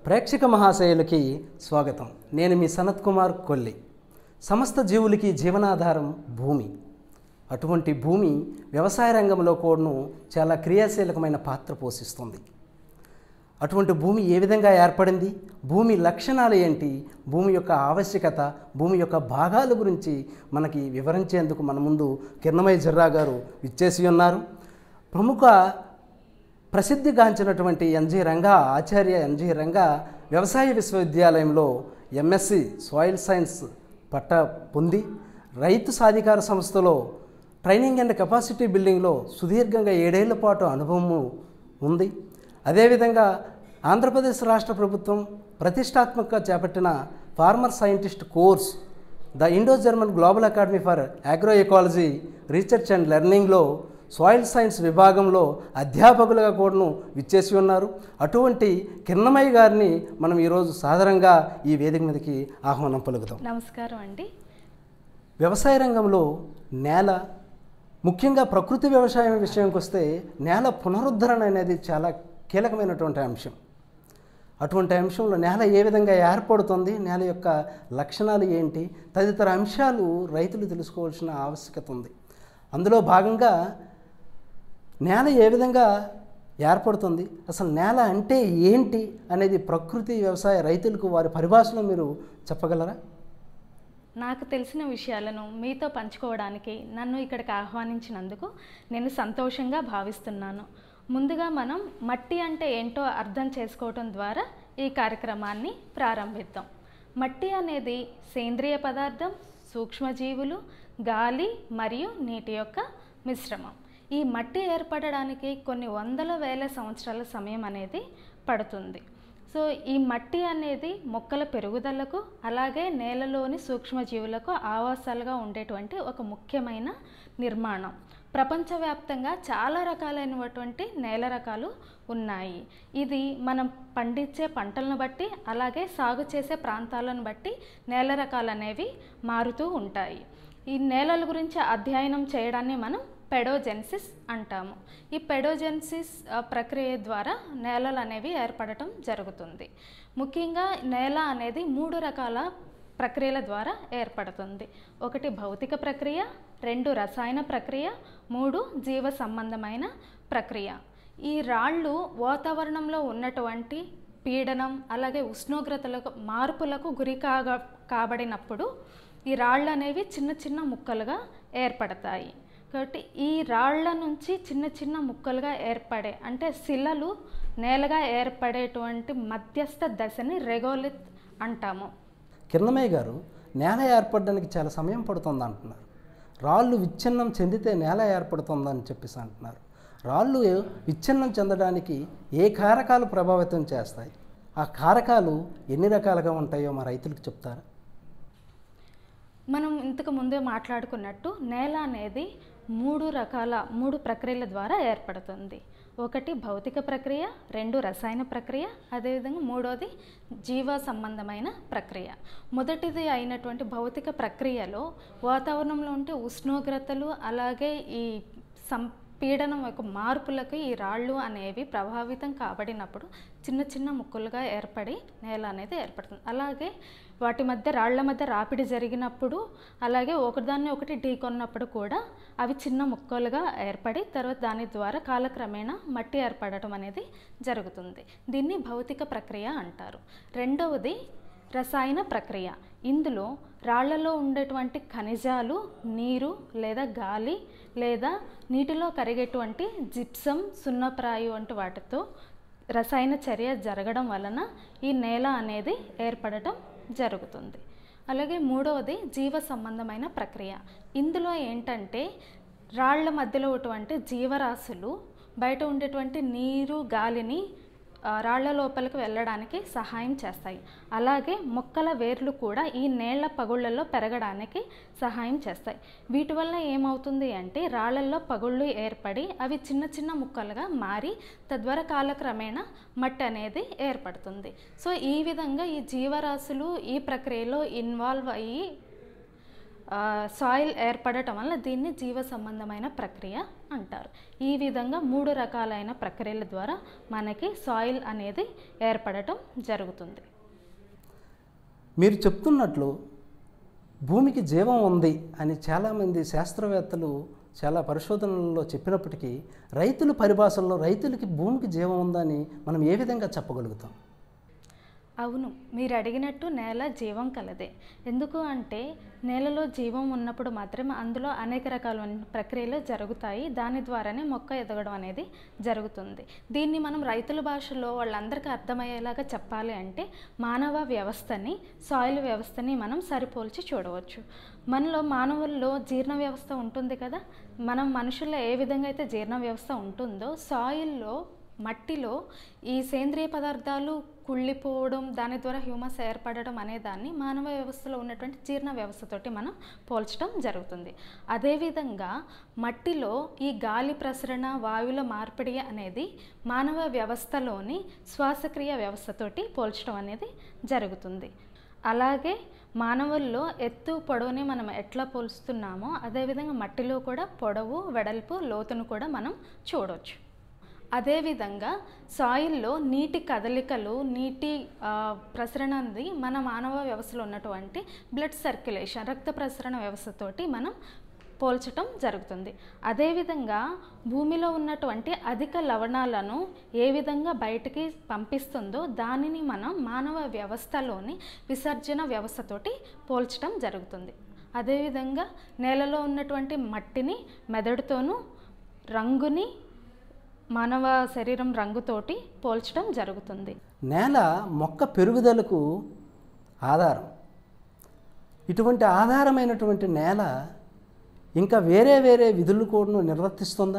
ప్రేక్షక మహాశయులకి స్వాగతం నేను మీ సనత్ కుమార్ కొల్లి సమస్త జీవులకి జీవనాధారం భూమి అటువంటి భూమి వ్యవసాయ రంగంలో కూడాను చాలా క్రియాశీలకమైన పాత్ర పోషిస్తుంది అటువంటి భూమి ఏ విధంగా ఏర్పడింది భూమి లక్షణాలు ఏంటి భూమి యొక్క ఆవశ్యకత భూమి యొక్క భాగాల గురించి మనకి వివరించేందుకు మన ముందు కిరణమయ్య జర్రా గారు విచ్చేసి ఉన్నారు ప్రముఖ ప్రసిద్ధిగాంచినటువంటి ఎన్జి రంగా ఆచార్య ఎన్జి రంగా వ్యవసాయ విశ్వవిద్యాలయంలో ఎంఎస్సి సాయిల్ సైన్స్ పట్ట పొంది రైతు సాధికార సంస్థలో ట్రైనింగ్ అండ్ కెపాసిటీ బిల్డింగ్లో సుదీర్ఘంగా ఏడేళ్ల పాటు అనుభవము ఉంది అదేవిధంగా ఆంధ్రప్రదేశ్ రాష్ట్ర ప్రభుత్వం ప్రతిష్టాత్మకంగా చేపట్టిన farmer scientist course the Indo German global academy for agro ecology research and లెర్నింగ్లో సాయిల్ సైన్స్ విభాగంలో అధ్యాపకులుగా కూడాను విచ్చేసి ఉన్నారు అటువంటి కిరణమయ్య గారిని మనం ఈరోజు సాధారణంగా ఈ వేదిక మీదకి ఆహ్వానం పలుకుతాం నమస్కారం అండి వ్యవసాయ రంగంలో నేల ముఖ్యంగా ప్రకృతి వ్యవసాయం విషయానికి వస్తే నేల పునరుద్ధరణ అనేది చాలా కీలకమైనటువంటి అంశం అటువంటి అంశంలో నేల ఏ విధంగా ఏర్పడుతుంది నేల యొక్క లక్షణాలు ఏంటి తదితర అంశాలు రైతులు తెలుసుకోవాల్సిన ఆవశ్యకత ఉంది అందులో భాగంగా నేల ఏ విధంగా ఏర్పడుతుంది అసలు నేల అంటే ఏంటి అనేది ప్రకృతి వ్యవసాయ రైతులకు వారి పరిభాషలో మీరు చెప్పగలరా నాకు తెలిసిన విషయాలను మీతో పంచుకోవడానికి నన్ను ఇక్కడికి ఆహ్వానించినందుకు నేను సంతోషంగా భావిస్తున్నాను ముందుగా మనం మట్టి అంటే ఏంటో అర్థం చేసుకోవటం ద్వారా ఈ కార్యక్రమాన్ని ప్రారంభిద్దాం మట్టి అనేది సేంద్రియ పదార్థం సూక్ష్మజీవులు గాలి మరియు నీటి యొక్క మిశ్రమం ఈ మట్టి ఏర్పడడానికి కొన్ని వందల వేల సంవత్సరాల సమయం అనేది పడుతుంది సో ఈ మట్టి అనేది మొక్కల పెరుగుదలకు అలాగే నేలలోని సూక్ష్మజీవులకు ఆవాసాలుగా ఉండేటువంటి ఒక ముఖ్యమైన నిర్మాణం ప్రపంచవ్యాప్తంగా చాలా రకాలైనటువంటి నేల రకాలు ఉన్నాయి ఇది మనం పండించే పంటలను బట్టి అలాగే సాగు చేసే ప్రాంతాలను బట్టి నేల రకాలు అనేవి మారుతూ ఉంటాయి ఈ నేలల గురించి అధ్యయనం చేయడాన్ని మనం పెడోజెన్సిస్ అంటాము ఈ పెడోజెన్సిస్ ఆ, ప్రక్రియ ద్వారా నేలలు అనేవి ఏర్పడటం జరుగుతుంది ముఖ్యంగా నేల అనేది మూడు రకాల ప్రక్రియల ద్వారా ఏర్పడుతుంది ఒకటి భౌతిక ప్రక్రియ రెండు రసాయన ప్రక్రియ మూడు జీవ సంబంధమైన ప్రక్రియ ఈ రాళ్ళు వాతావరణంలో ఉన్నటువంటి పీడనం అలాగే ఉష్ణోగ్రతలకు మార్పులకు గురి కాగా కాబడినప్పుడు ఈ రాళ్ళు అనేవి చిన్న చిన్న ముక్కలుగా ఏర్పడతాయి కాబట్టి ఈ రాళ్ల నుంచి చిన్న చిన్న ముక్కలుగా ఏర్పడే అంటే శిలలు నేలగా ఏర్పడేటువంటి మధ్యస్థ దశని రెగోలిత్ అంటాము కిరణమయ్య గారు నేల ఏర్పడడానికి చాలా సమయం పడుతుంది అంటున్నారు రాళ్ళు విచ్ఛిన్నం చెందితే నేల ఏర్పడుతుందని చెప్పేసి అంటున్నారు రాళ్ళు విచ్ఛిన్నం చెందడానికి ఏ కారకాలు ప్రభావితం చేస్తాయి ఆ కారకాలు ఎన్ని రకాలుగా ఉంటాయో మా రైతులకు చెప్తారా మనం ఇంతకు ముందే మాట్లాడుకున్నట్టు నేల అనేది మూడు రకాల మూడు ప్రక్రియల ద్వారా ఏర్పడుతుంది ఒకటి భౌతిక ప్రక్రియ రెండు రసాయన ప్రక్రియ అదేవిధంగా మూడోది జీవ సంబంధమైన ప్రక్రియ మొదటిది అయినటువంటి భౌతిక ప్రక్రియలో వాతావరణంలో ఉంటే ఉష్ణోగ్రతలు అలాగే ఈ సం పీడనం యొక్క మార్పులకు ఈ రాళ్ళు అనేవి ప్రభావితం కాబడినప్పుడు చిన్న చిన్న ముక్కలుగా ఏర్పడి నేల అనేది ఏర్పడుతుంది అలాగే వాటి మధ్య రాళ్ల మధ్య రాపిడి జరిగినప్పుడు అలాగే ఒకదాన్ని ఒకటి ఢీకొన్నప్పుడు కూడా అవి చిన్న ముక్కలుగా ఏర్పడి తర్వాత దాని ద్వారా కాలక్రమేణా మట్టి ఏర్పడటం అనేది జరుగుతుంది దీన్ని భౌతిక ప్రక్రియ అంటారు రెండవది రసాయన ప్రక్రియ ఇందులో రాళ్లలో ఉండేటువంటి ఖనిజాలు నీరు లేదా గాలి లేదా నీటిలో కరిగేటువంటి జిప్సం సున్నప్రాయు వంటి వాటితో రసాయన చర్య జరగడం వలన ఈ నేల అనేది ఏర్పడటం జరుగుతుంది అలాగే మూడవది జీవ సంబంధమైన ప్రక్రియ ఇందులో ఏంటంటే రాళ్ల మధ్యలో ఉన్నటువంటి జీవరాశులు బయట ఉండేటువంటి నీరు గాలిని ఆ, రాళ్ల లోపలికి వెళ్ళడానికి సహాయం చేస్తాయి అలాగే మొక్కల వేర్లు కూడా ఈ నేళ్ల పగుళ్ళల్లో పెరగడానికి సహాయం చేస్తాయి వీటి వల్ల ఏమవుతుంది అంటే రాళ్లల్లో పగుళ్ళు ఏర్పడి అవి చిన్న చిన్న ముక్కలుగా మారి తద్వారా కాలక్రమేణా మట్టి అనేది ఏర్పడుతుంది సో ఈ విధంగా ఈ జీవరాశులు ఈ ప్రక్రియలో ఇన్వాల్వ్ అయ్యి సాయిల్ ఏర్పడటం వల్ల దీన్ని జీవ సంబంధమైన ప్రక్రియ అంటారు ఈ విధంగా మూడు రకాలైన ప్రక్రియల ద్వారా మనకి సాయిల్ అనేది ఏర్పడటం జరుగుతుంది మీరు చెప్తున్నట్లు భూమికి జీవం ఉంది అని చాలామంది శాస్త్రవేత్తలు చాలా పరిశోధనల్లో చెప్పినప్పటికీ రైతుల పరిభాషల్లో రైతులకి భూమికి జీవం ఉందని మనం ఏ విధంగా చెప్పగలుగుతాం అవును మీరు అడిగినట్టు నేల జీవం కలదే ఎందుకు అంటే నేలలో జీవం ఉన్నప్పుడు మాత్రమే అందులో అనేక రకాలైన ప్రక్రియలు జరుగుతాయి దాని ద్వారానే మొక్క ఎదగడం అనేది జరుగుతుంది దీన్ని మనం రైతుల భాషలో వాళ్ళందరికీ అర్థమయ్యేలాగా చెప్పాలి అంటే మానవ వ్యవస్థని సాయిల్ వ్యవస్థని మనం సరిపోల్చి చూడవచ్చు మనలో మానవుల్లో జీర్ణ వ్యవస్థ ఉంటుంది కదా మనం మనుషుల్లో ఏ విధంగా అయితే జీర్ణ వ్యవస్థ ఉంటుందో సాయిల్లో మట్టిలో ఈ సేంద్రియ పదార్థాలు కుళ్ళిపోవడం దాని ద్వారా హ్యూమస్ ఏర్పడడం అనే దాన్ని మానవ వ్యవస్థలో ఉన్నటువంటి జీర్ణ వ్యవస్థతోటి మనం పోల్చడం జరుగుతుంది అదేవిధంగా మట్టిలో ఈ గాలి ప్రసరణ వాయువుల మార్పిడి అనేది మానవ వ్యవస్థలోని శ్వాసక్రియ వ్యవస్థతోటి పోల్చడం అనేది జరుగుతుంది అలాగే మానవుల్లో ఎత్తు పొడవుని మనం ఎట్లా పోల్స్తున్నామో అదేవిధంగా మట్టిలో కూడా పొడవు వెడల్పు లోతును కూడా మనం చూడవచ్చు అదేవిధంగా సాయిల్లో నీటి కదలికలు నీటి ఆ, ప్రసరణ అనేది మన మానవ వ్యవస్థలో ఉన్నటువంటి బ్లడ్ సర్క్యులేషన్ రక్త ప్రసరణ వ్యవస్థతోటి మనం పోల్చటం జరుగుతుంది అదేవిధంగా భూమిలో ఉన్నటువంటి అధిక లవణాలను ఏ విధంగా బయటికి పంపిస్తుందో దానిని మనం మానవ వ్యవస్థలోని విసర్జన వ్యవస్థతోటి పోల్చటం జరుగుతుంది అదేవిధంగా నేలలో ఉన్నటువంటి మట్టిని మెదడుతోనూ రంగుని మానవ శరీరం రంగుతోటి పోల్చడం జరుగుతుంది నేల మొక్క పెరుగుదలకు ఆధారం ఇటువంటి ఆధారమైనటువంటి నేల ఇంకా వేరే వేరే విధులు కూడా నిర్వర్తిస్తుందా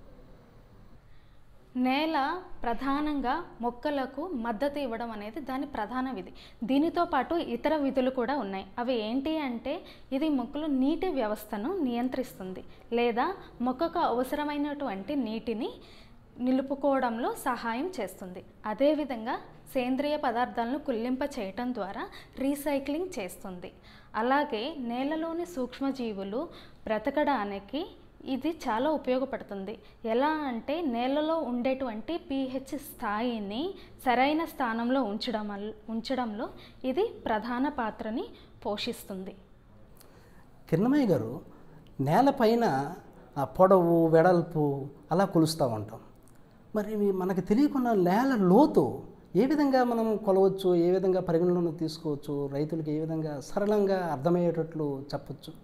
నేల ప్రధానంగా మొక్కలకు మద్దతు ఇవ్వడం అనేది దాని ప్రధాన విధి దీనితో పాటు ఇతర విధులు కూడా ఉన్నాయి అవి ఏంటి అంటే ఇది మొక్కలు నీటి వ్యవస్థను నియంత్రిస్తుంది లేదా మొక్కకు అవసరమైనటువంటి నీటిని నిలుపుకోవడంలో సహాయం చేస్తుంది అదేవిధంగా సేంద్రియ పదార్థాలను కుళ్ళింప చేయటం ద్వారా రీసైక్లింగ్ చేస్తుంది అలాగే నేలలోని సూక్ష్మజీవులు బ్రతకడానికి ఇది చాలా ఉపయోగపడుతుంది ఎలా అంటే నేలలో ఉండేటువంటి పీహెచ్ స్థాయిని సరైన స్థానంలో ఉంచడం వల్ల- ఉంచడంలో ఇది ప్రధాన పాత్రని పోషిస్తుంది కిరణమయ్య గారు నేలపైన ఆ పొడవు వెడల్పు అలా కొలుస్తూ ఉంటాం మరి ఇవి మనకు తెలియకుండా నేల లోతు ఏ విధంగా మనం కొలవచ్చు ఏ విధంగా పరిగణలోకి తీసుకోవచ్చు రైతులకు ఏ విధంగా సరళంగా అర్థమయ్యేటట్లు చెప్పచ్చు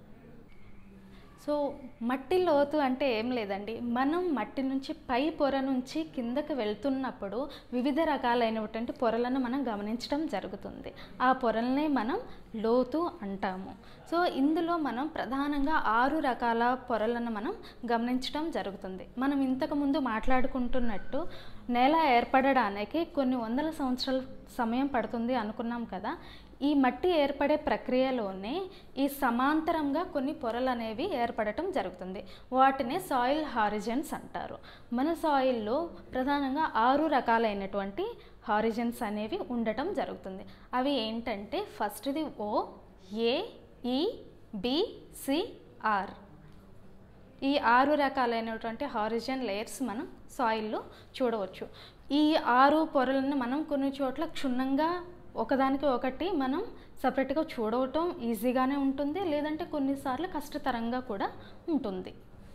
సో మట్టి లోతు అంటే ఏం లేదండి మనం మట్టి నుంచి పై పొర నుంచి కిందకి వెళ్తున్నప్పుడు వివిధ రకాలైనటువంటి పొరలను మనం గమనించడం జరుగుతుంది ఆ పొరల్ని మనం లోతు అంటాము సో ఇందులో మనం ప్రధానంగా ఆరు రకాల పొరలను మనం గమనించడం జరుగుతుంది మనం ఇంతకు ముందు మాట్లాడుకుంటున్నట్టు నేల ఏర్పడడానికి కొన్ని వందల సంవత్సరాల సమయం పడుతుంది అనుకున్నాం కదా ఈ మట్టి ఏర్పడే ప్రక్రియలోనే ఈ సమాంతరంగా కొన్ని పొరలు అనేవి ఏర్పడటం జరుగుతుంది వాటిని సాయిల్ హారిజన్స్ అంటారు మన సాయిల్లో ప్రధానంగా ఆరు రకాలైనటువంటి హారిజన్స్ అనేవి ఉండటం జరుగుతుంది అవి ఏంటంటే ఫస్ట్ది ఓ ఏ ఈ బి సి ఆర్ ఈ ఆరు రకాలైనటువంటి హారిజన్ లేయర్స్ మనం సాయిల్లో చూడవచ్చు ఈ ఆరు పొరలను మనం కొన్ని చోట్ల క్షుణ్ణంగా ఒకదానికి ఒకటి మనం సపరేట్గా చూడవటం ఈజీగానే ఉంటుంది లేదంటే కొన్నిసార్లు కష్టతరంగా కూడా ఉంటుంది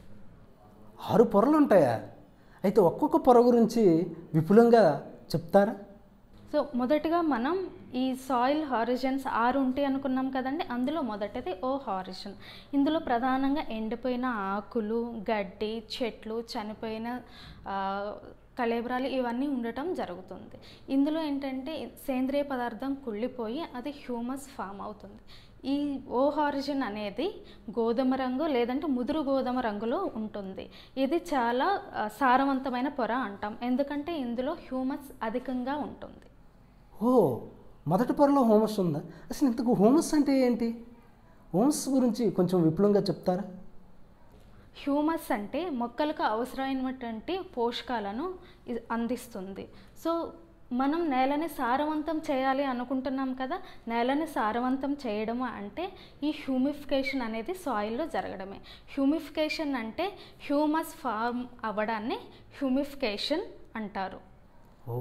ఆరు పొరలు ఉంటాయా అయితే ఒక్కొక్క పొర గురించి విపులంగా చెప్తారా సో మొదటిగా మనం ఈ సాయిల్ హారిజన్స్ ఆరు ఉంటాయి అనుకున్నాం కదండి అందులో మొదటిది ఓ హారిజన్ ఇందులో ప్రధానంగా ఎండిపోయిన ఆకులు గడ్డి చెట్లు చనిపోయిన ఆ, కళేబరాలు ఇవన్నీ ఉండటం జరుగుతుంది ఇందులో ఏంటంటే సేంద్రియ పదార్థం కుళ్ళిపోయి అది హ్యూమస్ ఫామ్ అవుతుంది ఈ ఓ హారిజన్ అనేది గోధుమ రంగు లేదంటే ముదురు గోధుమ రంగులో ఉంటుంది ఇది చాలా ఆ, సారవంతమైన పొర అంటాం ఎందుకంటే ఇందులో హ్యూమస్ అధికంగా ఉంటుంది ఓ మొదటి పొరలో హోమస్ ఉందా అసలు ఇంతకు హోమస్ అంటే ఏంటి హోమస్ గురించి కొంచెం విపులంగా చెప్తారా హ్యూమస్ అంటే మొక్కలకు అవసరమైనటువంటి పోషకాలను ఇది అందిస్తుంది సో మనం నేలని సారవంతం చేయాలి అనుకుంటున్నాం కదా నేలని సారవంతం చేయడము అంటే ఈ హ్యూమిఫికేషన్ అనేది సాయిల్లో జరగడమే హ్యూమిఫికేషన్ అంటే హ్యూమస్ ఫార్మ్ అవ్వడాన్ని హ్యూమిఫికేషన్ అంటారు ఓ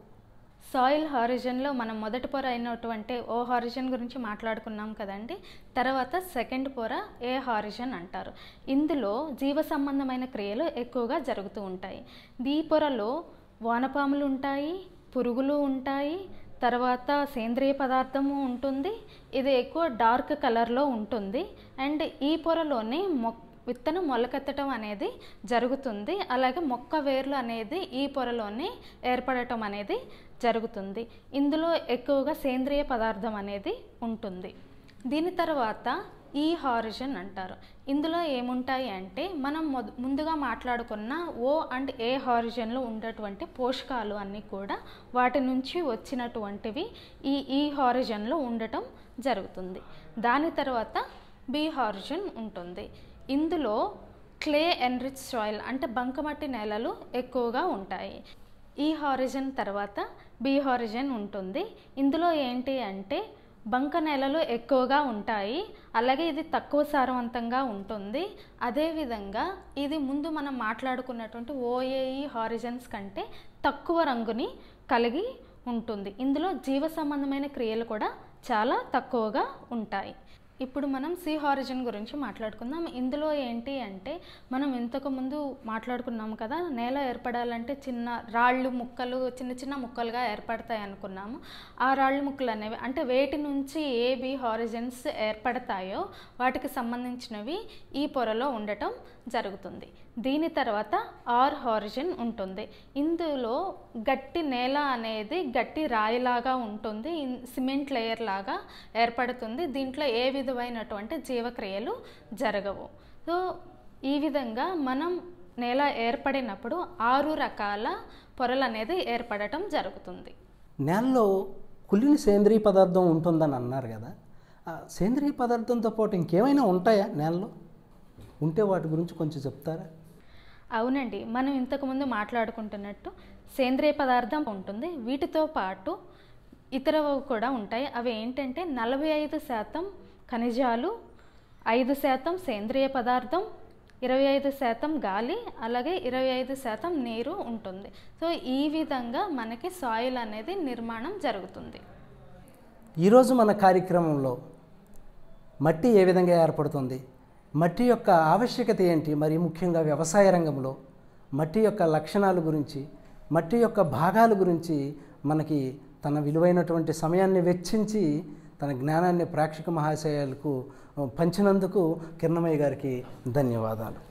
సాయిల్ హారిజన్లో మనం మొదటి పొర అయినటువంటి ఓ హారిజన్ గురించి మాట్లాడుకున్నాం కదండి తర్వాత సెకండ్ పొర ఏ హారిజన్ అంటారు ఇందులో జీవ సంబంధమైన క్రియలు ఎక్కువగా జరుగుతూ ఉంటాయి ఈ పొరలో వానపాములు ఉంటాయి పురుగులు ఉంటాయి తర్వాత సేంద్రియ పదార్థము ఉంటుంది ఇది ఎక్కువ డార్క్ కలర్లో ఉంటుంది అండ్ ఈ పొరలోనే మొక్క విత్తనం మొలకెత్తడం అనేది జరుగుతుంది అలాగే మొక్క వేర్లు అనేది ఈ పొరలోనే ఏర్పడటం అనేది జరుగుతుంది ఇందులో ఎక్కువగా సేంద్రియ పదార్థం అనేది ఉంటుంది దీని తర్వాత ఈ హారిజన్ అంటారు ఇందులో ఏముంటాయి అంటే మనం మొద- ముందుగా మాట్లాడుకున్న ఓ అండ్ ఏ హారిజన్లో ఉండేటువంటి పోషకాలు అన్నీ కూడా వాటి నుంచి వచ్చినటువంటివి ఈ ఈ హారిజన్లో ఉండటం జరుగుతుంది దాని తర్వాత బి హారిజన్ ఉంటుంది ఇందులో క్లే ఎన్రిచ్ సాయిల్ అంటే బంకమట్టి నేలలు ఎక్కువగా ఉంటాయి ఈ హారిజన్ తర్వాత బి హారిజన్ ఉంటుంది ఇందులో ఏంటి అంటే బంక నేలలు ఎక్కువగా ఉంటాయి అలాగే ఇది తక్కువ సారవంతంగా ఉంటుంది అదేవిధంగా ఇది ముందు మనం మాట్లాడుకున్నటువంటి ఓఏఈ హారిజన్స్ కంటే తక్కువ రంగుని కలిగి ఉంటుంది ఇందులో జీవ సంబంధమైన క్రియలు కూడా చాలా తక్కువగా ఉంటాయి ఇప్పుడు మనం సి హారిజన్ గురించి మాట్లాడుకుందాం ఇందులో ఏంటి అంటే మనం ఇంతకు ముందు మాట్లాడుకున్నాము కదా నేల ఏర్పడాలంటే చిన్న రాళ్ళు ముక్కలు చిన్న చిన్న ముక్కలుగా ఏర్పడతాయి అనుకున్నాము ఆ రాళ్ళు ముక్కలు అనేవి అంటే వేటి నుంచి ఏ బి హారిజన్స్ ఏర్పడతాయో వాటికి సంబంధించినవి ఈ పొరలో ఉండటం జరుగుతుంది దీని తర్వాత ఆర్ హారిజన్ ఉంటుంది ఇందులో గట్టి నేల అనేది గట్టి రాయిలాగా ఉంటుంది ఇన్- సిమెంట్ లేయర్ లాగా ఏర్పడుతుంది దీంట్లో ఏ విధమైనటువంటి జీవక్రియలు జరగవు సో ఈ విధంగా మనం నేల ఏర్పడినప్పుడు ఆరు రకాల పొరలు అనేది ఏర్పడటం జరుగుతుంది నేలలో కుళ్ళిన సేంద్రియ పదార్థం ఉంటుందని అన్నారు కదా ఆ సేంద్రియ పదార్థంతో పాటు ఇంకేమైనా ఉంటాయా నేలలో ఉంటే వాటి గురించి కొంచెం చెప్తారా అవునండి మనం ఇంతకుముందు మాట్లాడుకుంటున్నట్టు సేంద్రియ పదార్థం ఉంటుంది వీటితో పాటు ఇతరవి కూడా ఉంటాయి అవి ఏంటంటే నలభై ఐదు శాతం ఖనిజాలు ఐదు శాతం సేంద్రియ పదార్థం ఇరవై ఐదు శాతం గాలి అలాగే ఇరవై ఐదు శాతం నీరు ఉంటుంది సో ఈ విధంగా మనకి సాయిల్ అనేది నిర్మాణం జరుగుతుంది ఈరోజు మన కార్యక్రమంలో మట్టి ఏ విధంగా ఏర్పడుతుంది మట్టి యొక్క ఆవశ్యకత ఏంటి మరి ముఖ్యంగా వ్యవసాయ రంగంలో మట్టి యొక్క లక్షణాల గురించి మట్టి యొక్క భాగాల గురించి మనకి తన విలువైనటువంటి సమయాన్ని వెచ్చించి తన జ్ఞానాన్ని ప్రేక్షక మహాశయాలకు పంచినందుకు కిరణమయ్య గారికి ధన్యవాదాలు